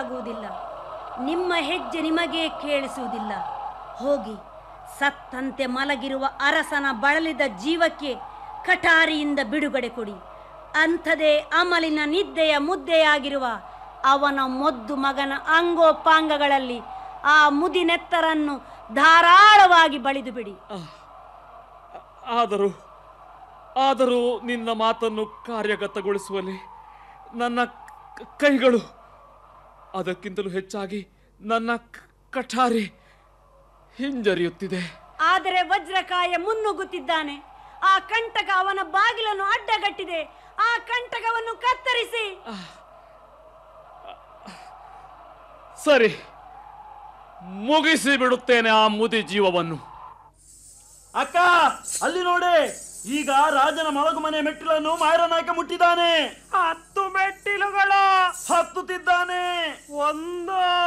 ಗೊತ್ತಾಗುವುದಿಲ್ಲ ನಿಮ್ಮ ಹೆಜ್ಜೆ ನಿಮಗೇ ಕೇಳಿಸುವುದಿಲ್ಲ ಹೋಗಿ ಸತ್ತಂತೆ ಮಲಗಿರುವ ಅರಸನ ಬಳಲಿದ ಜೀವಕ್ಕೆ ಕಠಾರಿಯಿಂದ ಬಿಡುಗಡೆ ಕೊಡಿ ಅಂಥದೇ ಅಮಲಿನ ನಿದ್ದೆಯ ಮುದ್ದೆಯಾಗಿರುವ ಅವನ ಮೊದ್ದು ಮಗನ ಅಂಗೋಪಾಂಗಗಳಲ್ಲಿ ಆ ಮುದಿನೆತ್ತರನ್ನು ಧಾರಾಳವಾಗಿ ಬಳಿದು ಬಿಡಿ ಆದರೂ ಆದರೂ ನಿನ್ನ ಮಾತನ್ನು ಕಾರ್ಯಗತಗೊಳಿಸುವಲ್ಲಿ ನನ್ನ ಕ- ಕೈಗಳು ಅದಕ್ಕಿಂತಲೂ ಹೆಚ್ಚಾಗಿ ನನ್ನ ಕ- ಕಠಾರಿ ಹಿಂಜರಿಯುತ್ತಿದೆ ಆದರೆ ವಜ್ರಕಾಯ ಮುನ್ನುಗ್ಗುತ್ತಿದ್ದಾನೆ ಆ ಕಂಟಕ ಅವನ ಬಾಗಿಲನ್ನು ಅಡ್ಡಗಟ್ಟಿದೆ ಆ ಕಂಟಕವನ್ನು ಕತ್ತರಿಸಿ ಸರಿ ಮುಗಿಸಿ ಬಿಡುತ್ತೇನೆ ಆ ಮುದಿ ಜೀವವನ್ನು ಅಕ್ಕ ಅಲ್ಲಿ ನೋಡಿ ಈಗ ರಾಜನ ಮಲಗು ಮನೆ ಮೆಟ್ಟಿಲನ್ನು ಮಾಯರನಾಯಕ ಮುಟ್ಟಿದ್ದಾನೆ ಹತ್ತು ಮೆಟ್ಟಿಲುಗಳು ಹತ್ತುತ್ತಿದ್ದಾನೆ ಒಂದು